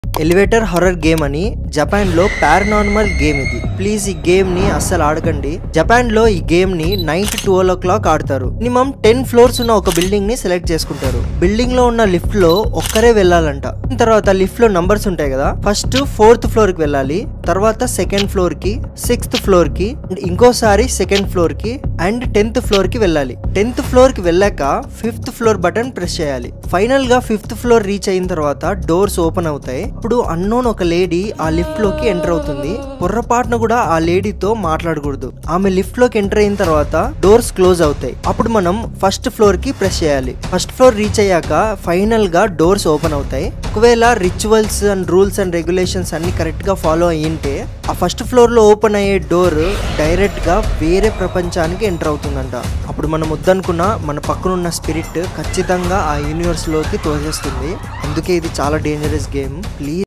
elevator horror game అని Japan లో paranormal game ఇది ప్లీజ్ ఈ గేమ్ ని అస్సలు ఆడకండి జపాన్ లో ఈ గేమ్ ని నైట్ ట్వెల్వ్ ఓ క్లాక్ ఆడతారు మినిమం టెన్ ఫ్లోర్స్ ఉన్న ఒక బిల్డింగ్ ని సెలెక్ట్ చేసుకుంటారు బిల్డింగ్ లో ఉన్న లిఫ్ట్ లో ఒక్కరే వెళ్ళాలంట తర్వాత లిఫ్ట్ లో నంబర్స్ ఉంటాయి కదా ఫస్ట్ ఫోర్త్ ఫ్లోర్ కి వెళ్ళాలి తర్వాత సెకండ్ ఫ్లోర్ కి సిక్స్త్ ఫ్లోర్ కి and ఇంకోసారి సెకండ్ ఫ్లోర్ కి అండ్ టెన్త్ ఫ్లోర్ కి వెళ్ళాలి టెన్త్ ఫ్లోర్ కి వెళ్ళాక ఫిఫ్త్ ఫ్లోర్ బటన్ ప్రెస్ చేయాలి ఫైనల్ గా ఫిఫ్త్ ఫ్లోర్ రీచ్ అయిన తర్వాత డోర్స్ ఓపెన్ అవుతాయి ఇప్పుడు అన్నోన్ ఒక లేడీ ఆ లిఫ్ట్ లోకి ఎంటర్ అవుతుంది పొర్రపాటున కూడా ఆ లేడీతో మాట్లాడకూడదు ఆమె లిఫ్ట్ లోకి ఎంటర్ అయిన తర్వాత డోర్స్ క్లోజ్ అవుతాయి అప్పుడు మనం ఫస్ట్ ఫ్లోర్ కి ప్రెస్ చేయాలి ఫస్ట్ ఫ్లోర్ రీచ్ అయ్యాక ఫైనల్ గా డోర్స్ ఓపెన్ అవుతాయి ఒకవేళ rituals and rules and regulations అన్ని కరెక్ట్ గా ఫాలో అయ్యింటే ఆ ఫస్ట్ ఫ్లోర్ లో ఓపెన్ అయ్యే డోర్ డైరెక్ట్ గా వేరే ప్రపంచానికి ఎంటర్ అవుతుందంట అప్పుడు మనం వద్దనుకున్న మన పక్కనున్న స్పిరిట్ ఖచ్చితంగా ఆ యూనివర్స్ లోకి తోసేస్తుంది అందుకే ఇది చాలా డేంజరస్ గేమ్ ప్లీజ్